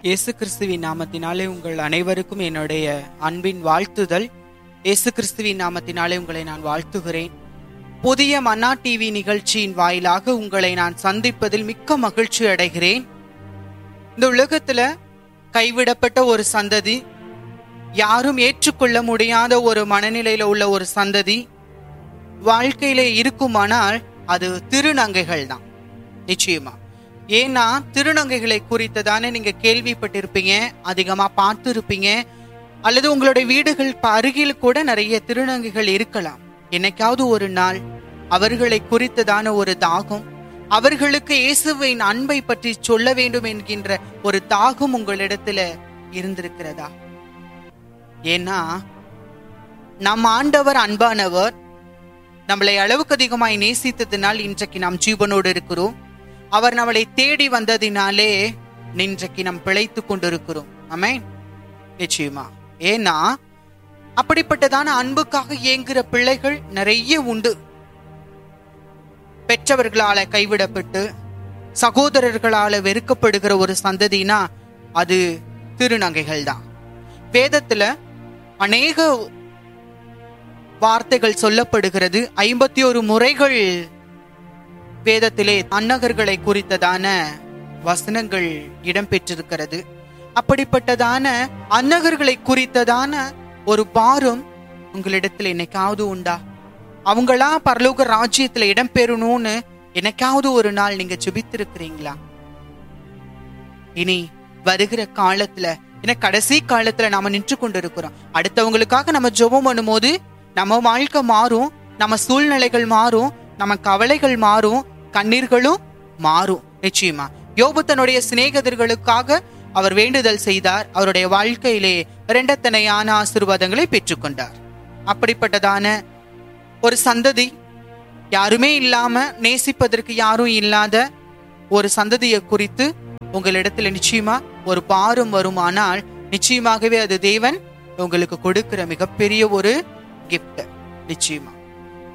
இயேசு கிறிஸ்துவின் நாமத்தினாலே உங்கள் அனைவருக்கும் என்னுடைய அன்பின் வாழ்த்துதல் இயேசு கிறிஸ்துவின் நாமத்தினாலே உங்களை நான் வாழ்த்துகிறேன் புதிய மன்னா டிவி நிகழ்ச்சியின் வாயிலாக உங்களை நான் சந்திப்பதில் மிக்க மகிழ்ச்சி அடைகிறேன் இந்த உலகத்துல கைவிடப்பட்ட ஒரு சந்ததி யாரும் ஏற்றுக்கொள்ள முடியாத ஒரு மனநிலையில உள்ள ஒரு சந்ததி வாழ்க்கையில இருக்குமானால் அது திருநங்கைகள் தான் நிச்சயமா ஏன்னா திருநங்கைகளை குறித்ததானே நீங்க கேள்விப்பட்டிருப்பீங்க அதிகமா பார்த்துருப்பீங்க அல்லது உங்களுடைய வீடுகள் ப- அருகில் கூட நிறைய திருநங்கைகள் இருக்கலாம் என்னைக்காவது ஒரு நாள் அவர்களை குறித்ததான ஒரு தாகம் அவர்களுக்கு இயேசுவின் அன்பை பற்றி சொல்ல வேண்டும் என்கின்ற ஒரு தாகம் உங்களிடத்துல இருந்திருக்கிறதா ஏன்னா நம் ஆண்டவர் அன்பானவர் நம்மளை அளவுக்கு அதிகமாய் நேசித்ததினால் இன்றைக்கு நாம் ஜீவனோடு இருக்கிறோம் அவர் நம்மளை தேடி வந்ததினாலே இன்றைக்கு நாம் பிழைத்து கொண்டிருக்கிறோம் ஆமென் நிச்சயமா ஏன்னா அப்படிப்பட்டதான அன்புக்காக ஏங்குற பிள்ளைகள் நிறைய உண்டு பெற்றவர்களால கைவிடப்பட்டு சகோதரர்களால வெறுக்கப்படுகிற ஒரு சந்ததினா அது திருநங்கைகள் தான் வேதத்துல அநேக வார்த்தைகள் சொல்லப்படுகிறது ஐம்பத்தி ஒரு முறைகள் வேதத்திலே அன்னகர்களை குறித்ததான வசனங்கள் இடம்பெற்றிருக்கிறது அப்படிப்பட்டதான அன்னகர்களை குறித்ததான ஒரு பாரம் உங்களிடத்தில் என்னைக்காவது உண்டா அவங்களா பரலோக ராஜ்யத்துல இடம்பெறணும்னு என்னைக்காவது ஒரு நாள் நீங்க ஜெபித்திருக்கிறீங்களா இனி வருகிற காலத்துல ஏன்னா கடைசி காலத்துல நாம நின்று கொண்டிருக்கிறோம் அடுத்தவங்களுக்காக நம்ம ஜெபம் பண்ணும்போது நம்ம வாழ்க்கை மாறும் நம்ம சூழ்நிலைகள் மாறும் நம்ம கவலைகள் மாறும் கண்ணீர்களும் மாறும் நிச்சயமா யோபு தன்னுடைய சிநேகிதர்களுக்காக அவர் வேண்டுதல் செய்தார் அவருடைய வாழ்க்கையிலே இரண்டத்தனையான ஆசீர்வாதங்களை பெற்றுக்கொண்டார் அப்படிப்பட்டதான ஒரு சந்ததி யாருமே இல்லாம நேசிப்பதற்கு யாரும் இல்லாத ஒரு சந்ததியை குறித்து உங்களிடத்துல நிச்சயமா ஒரு பாரம் வருமானால் நிச்சயமாகவே அது தேவன் உங்களுக்கு கொடுக்கிற மிகப்பெரிய ஒரு gift நிச்சயமா